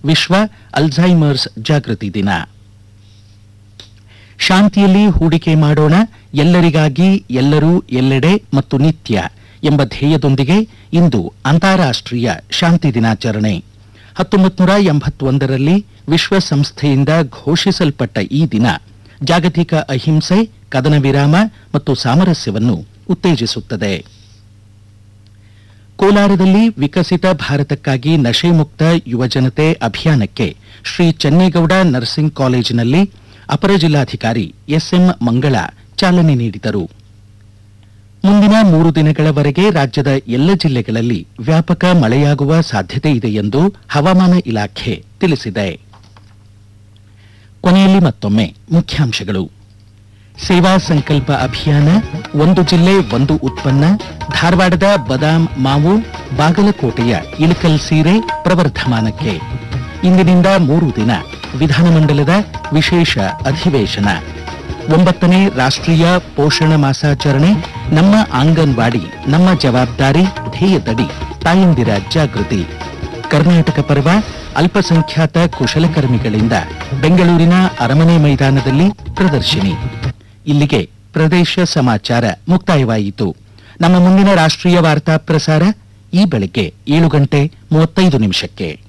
ವಿಶ್ವ ಅಲ್ಝೈಮರ್ಸ್ ಜಾಗೃತಿ ದಿನ ಶಾಂತಿಯಲ್ಲಿ ಹೂಡಿಕೆ ಮಾಡೋಣ ಎಲ್ಲರಿಗಾಗಿ ಎಲ್ಲರೂ ಎಲ್ಲೆಡೆ ಮತ್ತು ನಿತ್ಯ ಎಂಬ ಧ್ಯೇಯದೊಂದಿಗೆ ಇಂದು ಅಂತಾರಾಷ್ಟ್ರೀಯ ಶಾಂತಿ ದಿನಾಚರಣೆ ಹತ್ತೊಂಬತ್ತು ನೂರ ಎಂಬತ್ತೊಂದರಲ್ಲಿ ವಿಶ್ವಸಂಸ್ಥೆಯಿಂದ ಘೋಷಿಸಲ್ಪಟ್ಟ ಈ ದಿನ ಜಾಗತಿಕ ಅಹಿಂಸೆ ಕದನ ವಿರಾಮ ಮತ್ತು ಸಾಮರಸ್ಯವನ್ನು ಉತ್ತೇಜಿಸುತ್ತದೆ ಕೋಲಾರದಲ್ಲಿ ವಿಕಸಿತ ಭಾರತಕ್ಕಾಗಿ ನಶೆ ಮುಕ್ತ ಯುವಜನತೆ ಅಭಿಯಾನಕ್ಕೆ ಶ್ರೀ ಚೆನ್ನೇಗೌಡ ನರ್ಸಿಂಗ್ ಕಾಲೇಜಿನಲ್ಲಿ ಅಪರ ಜಿಲ್ಲಾಧಿಕಾರಿ ಎಸ್ಎಂ ಮಂಗಳ ಚಾಲನೆ ನೀಡಿದರು ಮುಂದಿನ ಮೂರು ದಿನಗಳವರೆಗೆ ರಾಜ್ಯದ ಎಲ್ಲ ಜಿಲ್ಲೆಗಳಲ್ಲಿ ವ್ಯಾಪಕ ಮಳೆಯಾಗುವ ಸಾಧ್ಯತೆ ಇದೆ ಎಂದು ಹವಾಮಾನ ಇಲಾಖೆ ತಿಳಿಸಿದೆ ಕೊನೆಯಲ್ಲಿ ಮತ್ತೊಮ್ಮೆ ಮುಖ್ಯಾಂಶಗಳು ಸೇವಾ ಸಂಕಲ್ಪ ಅಭಿಯಾನ ಒಂದು ಜಿಲ್ಲೆ ಒಂದು ಉತ್ಪನ್ನ ಧಾರವಾಡದ ಬದಾಮ್ ಮಾವು ಬಾಗಲಕೋಟೆಯ ಇಳಕಲ್ ಸೀರೆ ಪ್ರವರ್ಧಮಾನಕ್ಕೆ ಇಂದಿನಿಂದ ಮೂರು ದಿನ ವಿಧಾನಮಂಡಲದ ವಿಶೇಷ ಅಧಿವೇಶನ ಒಂಬತ್ತನೇ ರಾಷ್ಟ್ರೀಯ ಪೋಷಣ ಮಾಸಾಚರಣೆ ನಮ್ಮ ಆಂಗನ್ವಾಡಿ ನಮ್ಮ ಜವಾಬ್ದಾರಿ ಧ್ಯೇಯದಡಿ ತಾಯಂದಿರ ಜಾಗೃತಿ ಕರ್ನಾಟಕ ಪರ್ವ ಅಲ್ಪಸಂಖ್ಯಾತ ಕುಶಲಕರ್ಮಿಗಳಿಂದ ಬೆಂಗಳೂರಿನ ಅರಮನೆ ಮೈದಾನದಲ್ಲಿ ಪ್ರದರ್ಶಿನಿ ಇಲ್ಲಿಗೆ ಪ್ರದೇಶ ಸಮಾಚಾರ ಮುಕ್ತಾಯವಾಯಿತು ನಮ್ಮ ಮುಂದಿನ ರಾಷ್ಟ್ರೀಯ ವಾರ್ತಾ ಪ್ರಸಾರ ಈ ಬೆಳಗ್ಗೆ ಏಳು ಗಂಟೆ ಮೂವತ್ತೈದು ನಿಮಿಷಕ್ಕೆ